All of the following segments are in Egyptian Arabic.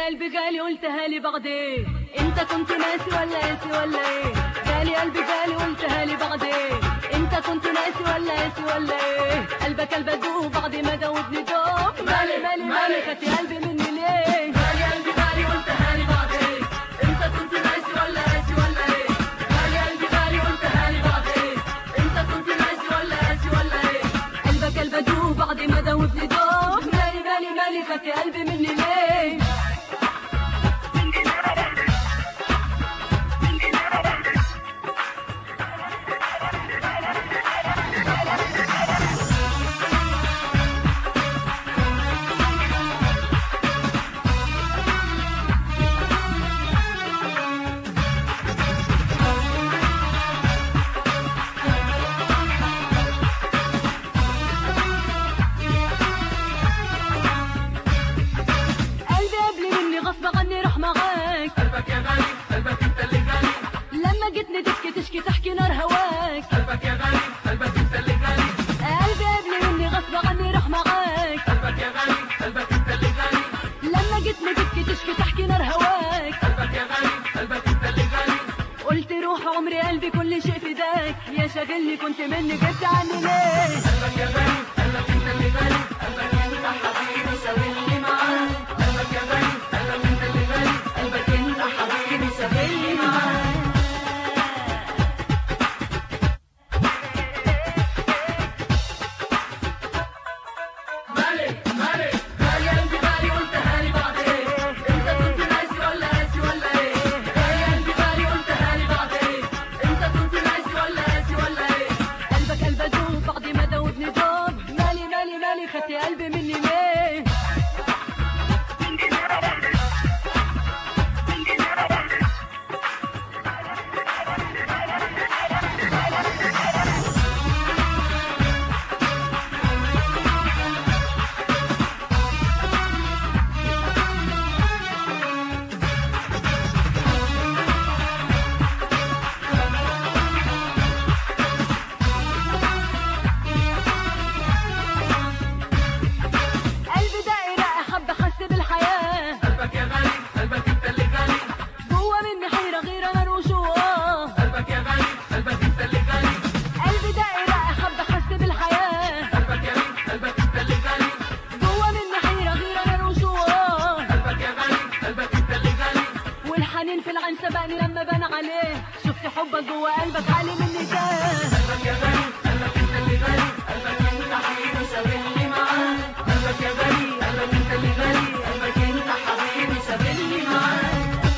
قلبي غالي قلتها لي بعدين انت كنت ناسي ولا قاسي ولا ايه غالي قلبي غالي قلتها لي بعدين انت كنت ناسي ولا قاسي ولا ايه قلبك قلب ادوب بعد ما جاوبني دوب مالي مالي مالي خدتي قلبي مني ليه غالي قلبي غالي قلتها لي بعدين انت كنت ناسي ولا قاسي ولا ايه غالي قلبي غالي قلتها لي بعدين انت كنت ناسي ولا قاسي ولا ايه قلبك قلب ادوب بعد ما جاوبني دوب مالي مالي مالي خدتي قلبي مني ليه قلبي قبل مني غصب عني راح معاك قلبك يا غالي قلبك انت اللي غالي لما جيتني تبكي تشكي تحكي نار هواك قلبك يا غالي قلبك انت اللي غالي قلبي قبل مني غصب عني راح معاك قلبك يا غالي قلبك انت اللي غالي لما جيتني تبكي تشكي تحكي نار هواك قلبك يا غالي قلبك انت اللي غالي قلت روح عمري قلبي كل شيء فداك يا شاغلني كنت مني جبت عني ليه قلبك يا غالي قلبك انت اللي غالي قلبك انت حبيبي سابلني معاك قلبك يا غالي قلبك انت اللي غالي قلبك انت حبيبي سابلني معاك مالي مالي غالي قلبي غالي قلتها لي بعدين انت كنت ناسي ولا قاسي ولا ايه غالي قلبي غالي قلتها لي بعدين انت كنت ناسي ولا قاسي ولا ايه قلبك قلب ادوب بعد ما دوبني دوب مالي مالي مالي خدتي قلبي مني ليه قلبي دايرة حب حس بالحياة قلبك يا غالي قلبك انت اللي غالي جوا مني حيرة غير انا وجواه قلبك يا غالي قلبك انت اللي غالي قلبي دايرة حب حس بالحياة قلبك يا غالي قلبك انت اللي غالي جوا مني حيرة غير انا وجواه قلبك يا غالي قلبك انت اللي غالي والحنين في العين سبقني لما بان عليه شفت حبك جوا قلبك عالي مني تاه قلبك يا غالي قلبك انت اللي غالي قلبك انت حبيبي سابلني معاك قلبك يا غالي قلبك انت اللي غالي قلبك انت حبيبي سابلني معاك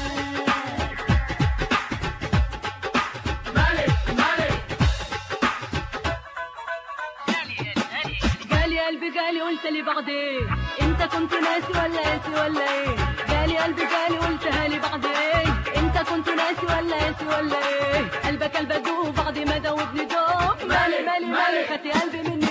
مالك مالك قالي قلبي قالي قلت لي بعدين انت كنت ناسي ولا قاسي ولا ايه قالي قلبي قالي قلتها لي بعدين انت كنت ناسي ولا قاسي ولا ايه قلبك قلب ادوب بعد ما دوبني دوب مالي مالي مالي خدتي قلبي مني